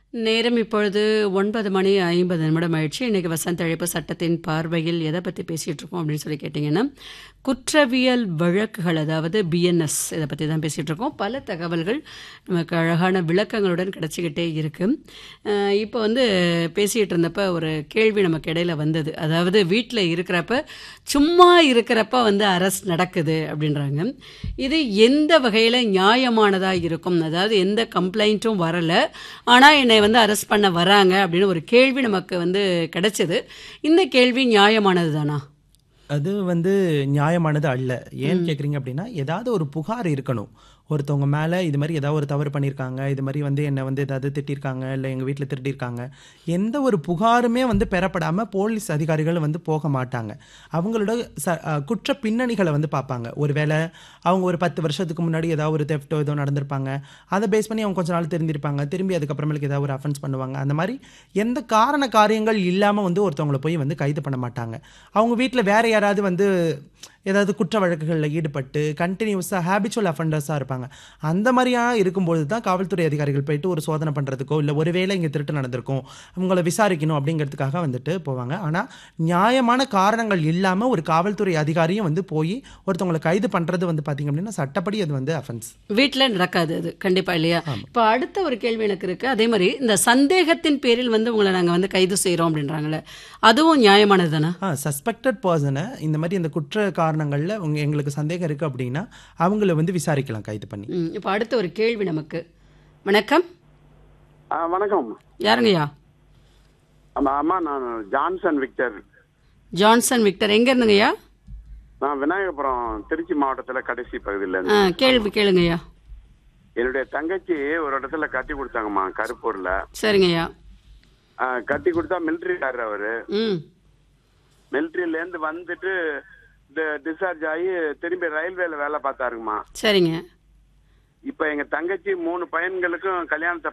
நேரம் இப்பொழுது ஒன்பது மணி ஐம்பது நிமிடம் ஆயிடுச்சு இன்றைக்கி வசந்த அழைப்பு சட்டத்தின் பார்வையில் எதை பற்றி பேசிகிட்டு இருக்கோம் அப்படின்னு சொல்லி கேட்டிங்கன்னா குற்றவியல் வழக்குகள் அதாவது பிஎன்எஸ் இதை பற்றி தான் பேசிகிட்டு இருக்கோம் பல தகவல்கள் நமக்கு அழகான விளக்கங்களுடன் கிடச்சிக்கிட்டே இருக்குது இப்போ வந்து பேசிகிட்டு இருந்தப்ப ஒரு கேள்வி நமக்கு இடையில வந்தது அதாவது வீட்டில் இருக்கிறப்ப சும்மா இருக்கிறப்ப வந்து அரெஸ்ட் நடக்குது அப்படின்றாங்க இது எந்த வகையில் நியாயமானதாக இருக்கும் அதாவது எந்த கம்ப்ளைண்ட்டும் வரலை ஆனால் என்னை வந்து அரெஸ்ட் பண்ண வராங்க அப்படின்னு ஒரு கேள்வி நமக்கு வந்து கிடைச்சது இந்த கேள்வி நியாயமானது தானா அது வந்து நியாயமானது அல்ல ஏன்னு கேட்குறீங்க அப்படின்னா ஏதாவது ஒரு புகார் இருக்கணும் ஒருத்தவங்க மேலே இது மாதிரி ஏதாவது ஒரு தவறு பண்ணியிருக்காங்க இது மாதிரி வந்து என்னை வந்து ஏதாவது திட்டிருக்காங்க இல்லை எங்கள் வீட்டில் திருடியிருக்காங்க எந்த ஒரு புகாருமே வந்து பெறப்படாமல் போலீஸ் அதிகாரிகள் வந்து போக மாட்டாங்க அவங்களோட ச அஹ் குற்ற பின்னணிகளை வந்து பார்ப்பாங்க ஒருவேளை அவங்க ஒரு பத்து வருஷத்துக்கு முன்னாடி ஏதாவது ஒரு தெஃப்டோ ஏதோ நடந்திருப்பாங்க அதை பேஸ் பண்ணி அவங்க கொஞ்ச நாள் தெரிஞ்சிருப்பாங்க திரும்பி அதுக்கப்புறமேலுக்கு ஏதாவது ஒரு அஃபென்ஸ் பண்ணுவாங்க அந்த மாதிரி எந்த காரண காரியங்கள் இல்லாமல் வந்து ஒருத்தவங்களை போய் வந்து கைது பண்ண மாட்டாங்க அவங்க வீட்டில் வேற யாராவது வந்து ஏதாவது குற்ற வழக்குகளில் ஈடுபட்டு கண்டினியூஸாக ஹேபிச்சுவல் அஃபண்டர்ஸாக இருப்பாங்க அந்த மாதிரியா இருக்கும்பொழுது தான் காவல்துறை அதிகாரிகள் போயிட்டு ஒரு சோதனை பண்ணுறதுக்கோ இல்லை ஒருவேளை இங்கே திருட்டு நடந்திருக்கும் அவங்கள விசாரிக்கணும் அப்படிங்கிறதுக்காக வந்துட்டு போவாங்க ஆனால் நியாயமான காரணங்கள் இல்லாமல் ஒரு காவல்துறை அதிகாரியும் வந்து போய் ஒருத்தவங்களை கைது பண்ணுறது வந்து பார்த்திங்க அப்படின்னா சட்டப்படி அது வந்து அஃபென்ஸ் வீட்டில் நடக்காது அது கண்டிப்பாக இல்லையா இப்போ அடுத்த ஒரு கேள்வி எனக்கு இருக்குது அதே மாதிரி இந்த சந்தேகத்தின் பேரில் வந்து உங்களை நாங்கள் வந்து கைது செய்கிறோம் அப்படின்றாங்களே அதுவும் நியாயமானது தானே ஆ சஸ்பெக்டட் பர்சனை இந்த மாதிரி இந்த குற்ற காரணங்களில் உங்க எங்களுக்கு சந்தேகம் இருக்குது அப்படின்னா அவங்கள வந்து விசாரிக்கலாம் கைது பண்ணி ம் இப்போ அடுத்த ஒரு கேள்வி நமக்கு வணக்கம் ஆ வணக்கம் யாருங்கய்யா ஆமா அம்மா நான் ஜான்சன் விக்டர் ஜான்சன் விக்டர் எங்க இருந்துங்கய்யா நான் விநாயகபுரம் திருச்சி மாவட்டத்துல கடைசி பகுதியில ஆ இருந்து கேள்வி கேளுங்கய்யா என்னுடைய தங்கச்சி ஒரு இடத்துல கட்டி கொடுத்தாங்கம்மா கருப்பூர்ல சரிங்கய்யா ஆ, கட்டி கொடுத்தா மிலிட்ரிக்காரர் அவரு ம் மிலிட்ரியில இருந்து வந்துட்டு டிஸ்சார்ஜ் ஆகி திரும்பி ரயில்வேல வேலை பார்த்தாருங்கம்மா சரிங்க இப்ப எங்க தங்கச்சி மூணு பையன்களுக்கும் கல்யாணத்தை